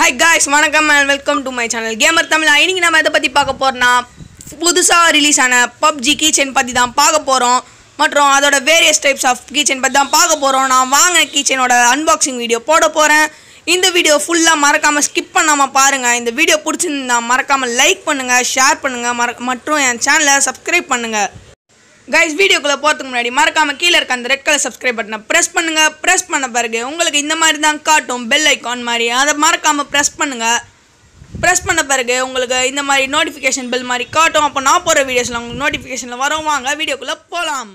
hi guys வணக்கம் and welcome to my channel gamer Tamil இன்னைக்கு நம்ம எதை பற்றி பார்க்க போறோம்னா புதுசாக ரிலீஸ் ஆன பப்ஜி கீச்செயின் பற்றி தான் பார்க்க போகிறோம் மற்றும் அதோட வேரியஸ் டைப்ஸ் ஆஃப் கீச்செயின் பற்றி தான் பார்க்க போகிறோம் நான் வாங்கின கீச்செயினோட அன்பாக்சிங் வீடியோ போட போகிறேன் இந்த வீடியோ ஃபுல்லாக மறக்காமல் ஸ்கிப் பண்ணாமல் பாருங்கள் இந்த வீடியோ பிடிச்சிருந்தா மறக்காமல் லைக் பண்ணுங்கள் ஷேர் பண்ணுங்கள் மற மற்றும் என் சேனலை சப்ஸ்கிரைப் பண்ணுங்கள் கைஸ் வீடியோக்குள்ளே போகிறதுக்கு முன்னாடி மறக்காம கீழே இருக்க அந்த ரெட் கலர் சப்ஸ்கிரைப் பட்டனை ப்ரெஸ் பண்ணுங்க ப்ரெஸ் பண்ண பிறகு உங்களுக்கு இந்த மாதிரி தான் காட்டும் பெல் ஐக்கான் மாதிரி அதை மறக்காம ப்ரெஸ் பண்ணுங்க ப்ரெஸ் பண்ண பிறகு உங்களுக்கு இந்த மாதிரி நோட்டிஃபிகேஷன் பெல் மாதிரி காட்டும் அப்போ நான் போகிற வீடியோஸில் உங்களுக்கு நோட்டிஃபிகேஷனில் வரும் வாங்க வீடியோக்குள்ளே போகலாம்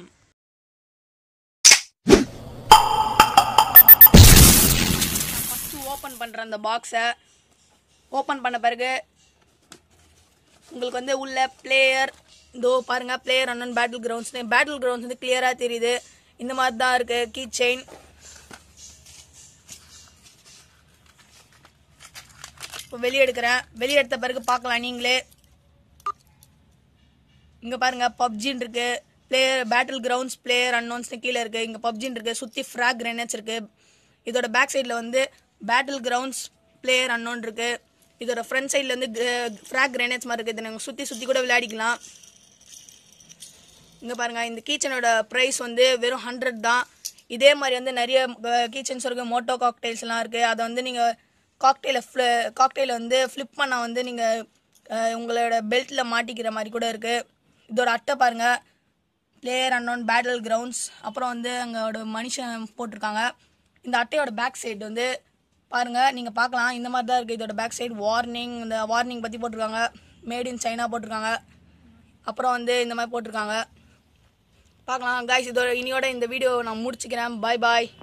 ஃபஸ்ட்டு ஓப்பன் பண்ணுற அந்த பாக்ஸை ஓப்பன் பண்ண பிறகு உங்களுக்கு வந்து உள்ள பிளேயர் இதோ பாருங்க பிளேயர் அண்ணன் பேட்டில் கிரவுண்ட்ஸ் பேட்டில் கிரவுண்ட்ஸ் வந்து கிளியராக தெரியுது இந்த மாதிரி தான் இருக்கு கீ செயின் இப்போ வெளியே எடுக்கிறேன் வெளியே எடுத்த பிறகு பார்க்கலாம் நீங்களே இங்கே பாருங்க பப்ஜின்னு இருக்கு பிளேயர் பேட்டில் கிரவுண்ட்ஸ் பிளேயர் அன்னோன்ஸ்னு கீழே இருக்கு இங்கே பப்ஜின்னு இருக்கு சுற்றி ஃப்ராக் கிரனேட்ஸ் இருக்கு இதோட பேக் சைடில் வந்து பேட்டில் கிரவுண்ட்ஸ் பிளேயர் அன்னோன் இருக்கு இதோட ஃப்ரண்ட் சைடில் வந்து ஃப்ராக் கிரனேட்ஸ் மாதிரி இருக்குது இதை நாங்கள் சுற்றி சுற்றி கூட விளையாடிக்கலாம் இங்கே பாருங்கள் இந்த கீச்சனோட ப்ரைஸ் வந்து வெறும் ஹண்ட்ரட் தான் இதே மாதிரி வந்து நிறைய கீச்சன்ஸ் இருக்குது மோட்டோ காக்டெயில்ஸ்லாம் இருக்குது அதை வந்து நீங்கள் காக்டெயிலை ஃப்ள காக்டெயிலை வந்து ஃப்ளிப் பண்ணால் வந்து நீங்கள் உங்களோட பெல்ட்டில் மாட்டிக்கிற மாதிரி கூட இருக்குது இதோட அட்டை பாருங்கள் பிளேயர் அன்னோன் பேட்டில் கிரவுண்ட்ஸ் அப்புறம் வந்து அங்கோட மனுஷன் போட்டிருக்காங்க இந்த அட்டையோட பேக் சைடு வந்து பாருங்கள் நீங்கள் பார்க்கலாம் இந்த மாதிரி தான் இருக்குது இதோட பேக் சைடு வார்னிங் இந்த வார்னிங் பற்றி போட்டிருக்காங்க மேட் இன் சைனா போட்டிருக்காங்க அப்புறம் வந்து இந்த மாதிரி போட்டிருக்காங்க பார்க்கலாம் காய்ஸ் இதோட இனியோட இந்த வீடியோ நான் முடிச்சுக்கிறேன் பாய் பாய்